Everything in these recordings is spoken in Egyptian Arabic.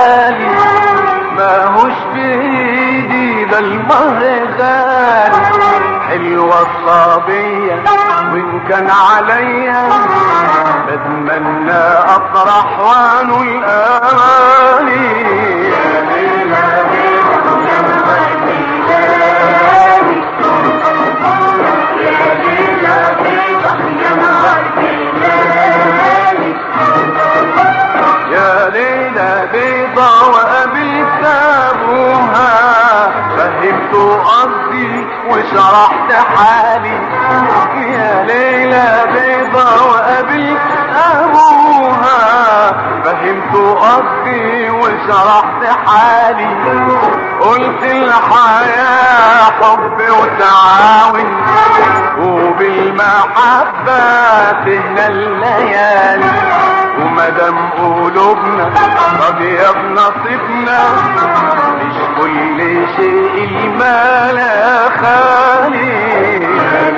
غالي ما هوش بايدي ده المهر غالي حلوة الصبية وان كان عليا بتمنى افرح وانو الاماني يا ليلة بيضة وقابلت أبوها فهمت قصدي وشرحت حالي يا ليلة بيضة وقابلت أبوها فهمت قصدي وشرحت حالي قلت الحياة حب وتعاون وبالمحبة تهنى الليالي ومدام قلوبنا راضية بنصيبنا مش كل شيء المال خالي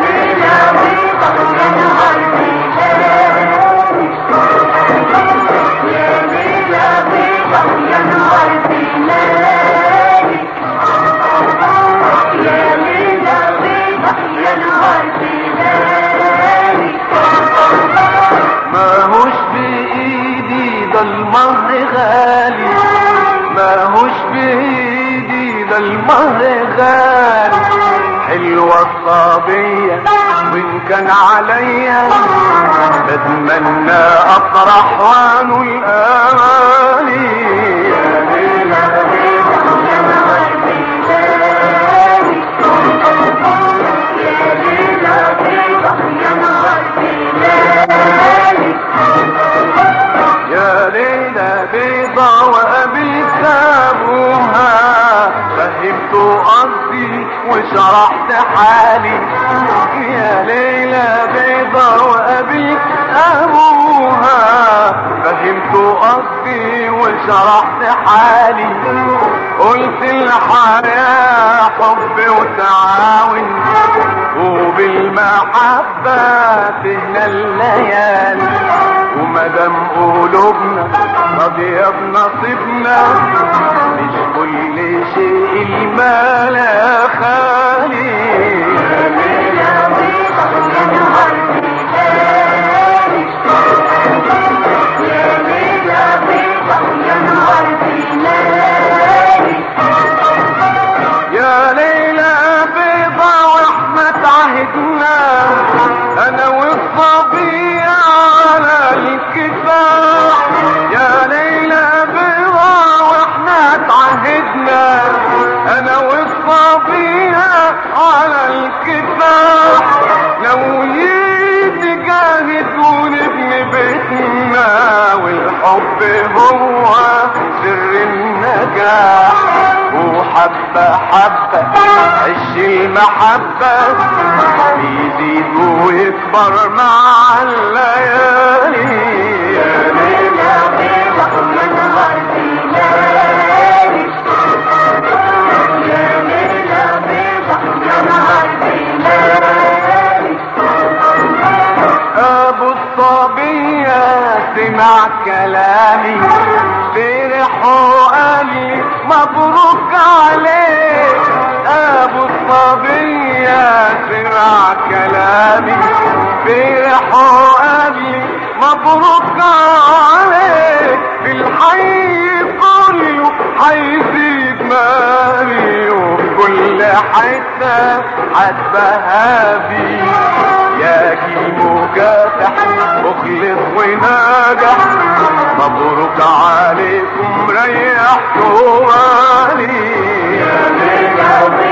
ما هوش بإيدي ده المهر غالي ما هوش بإيدي ده المهر غالي حلوة الصبية وإن كان عليا بتمنى أفرح وانو الأماني يا ليلة بيضة وقابلت أبوها فهمت قصدي وشرحت حالي يا ليلة بيضة وقابلت أبوها فهمت قصدي وشرحت حالي قلت الحياة حب وتعاون وبالمحبة تهنى الليالي ومدام قلوبنا راضية بنصيبنا مش كل شيء المال خالي يا ليلى بيضة واحنا تعهدنا انا والصبية على الكفاح يا ليلى بيضة واحنا تعهدنا انا والصبية على الكفاح لو يتجاهد ونبني بيتنا والحب هو سر النجاح وحبة حبة عش المحبة بيزيد ويكبر مع الليالي يا ليلى ابو الصبية سمع كلامي فرح وقال لي مبروك عليك ابو الصبية سمع كلامي فرح وقال لي مبروك عليك في الحي كله هيزيد مالي وفي كل حتة حتبها بيه يا جيل مكافح مخلص وناجح مبروك عليكم ريحتوا والي يا ليلى